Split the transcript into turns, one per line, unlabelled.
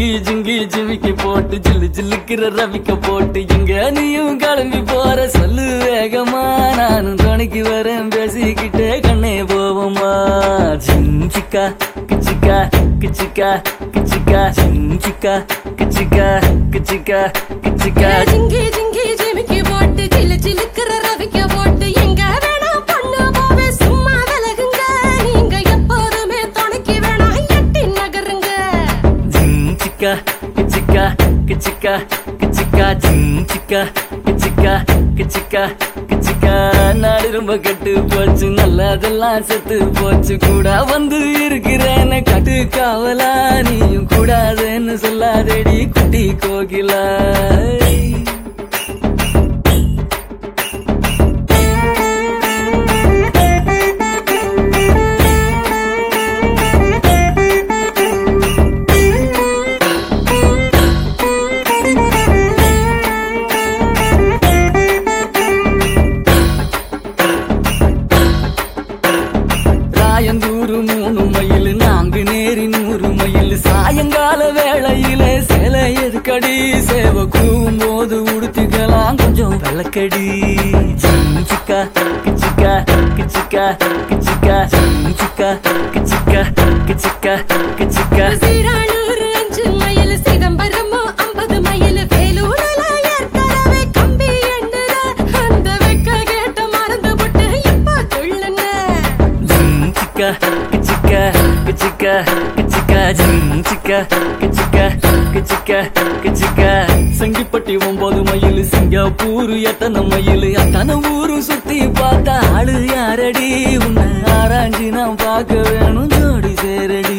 ஜிங்கி ஜிங்கி ஜிமிக்கி போட்டு ஜில்லு ஜில்லுக்கிற ரவிக்க போட்டு எங்க நீயும் கிளம்பி போற சொல்லு வேகமா நானும் துணைக்கு வரேன் பேசிக்கிட்டே கண்ணே போவோமா ஜிஞ்சிக்கா கிச்சிக்கா கிச்சிக்கா கிச்சிக்கா ஜிஞ்சிக்கா கிச்சிக்கா கிச்சிக்கா கிச்சிக்கா
ஜிங்கி ஜிங்கி ஜிமிக்கி போட்டு சிலு சிலுக்குற ரவிக்க போட்டு எங்க வேணா பொண்ணு போவே சும்மா விலகுங்க நீங்க எப்போதுமே துணைக்கு வேணா எட்டி நகருங்க
ஜிஞ்சிக்கா கிச்சிக்கா கிச்சிக்கா கிச்சிக்கா ஜிஞ்சிக்கா கிச்சிக்கா கிச்சிக்கா கிச்சிக்கா நாடு ரொம்ப கெட்டு போச்சு நல்லதெல்லாம் செத்து போச்சு கூட வந்து இருக்கிறேன்னு கட்டு காவலா நீயும் கூடாதுன்னு சொல்லாதேடி குட்டி கோகிலா ராயந்தூரு மூணு மைல் நான்கு நேரி நூறு மைல் சாயங்கால வேளையில சிலை எதுக்கடி சேவ கூவும் போது உடுத்துக்கலாம் கொஞ்சம் விளக்கடி சிக்கா கிச்சிக்கா கிச்சிக்கா கிச்சிக்கா சிக்கா கிச்சிக்கா கிச்சிக்கா கிச்சிக்கா
சீரானூர் அஞ்சு மைல் சிதம்பரமோ ஐம்பது மைல் வேலூர்ல ஏற்கனவே கம்பி எண்ணுற அந்த வெக்க கேட்ட மறந்து விட்டு இப்ப சொல்லுங்க
சிக்கா கிச்சிக்கா கிச்சிக்கா கிச்சிக்கா சிக்கா கிச்சிக்கா கிச்சிக்கா கிச்சிக்கா சங்கிப்பட்டி ஒன்பது மைல் சிங்கப்பூர் எத்தனை மைல் அத்தனை ஊரு சுத்தி பார்த்தா ஆளு யாரடி உன்னை ஆராய்ச்சி நான் பார்க்க வேணும் ஜோடி சேரடி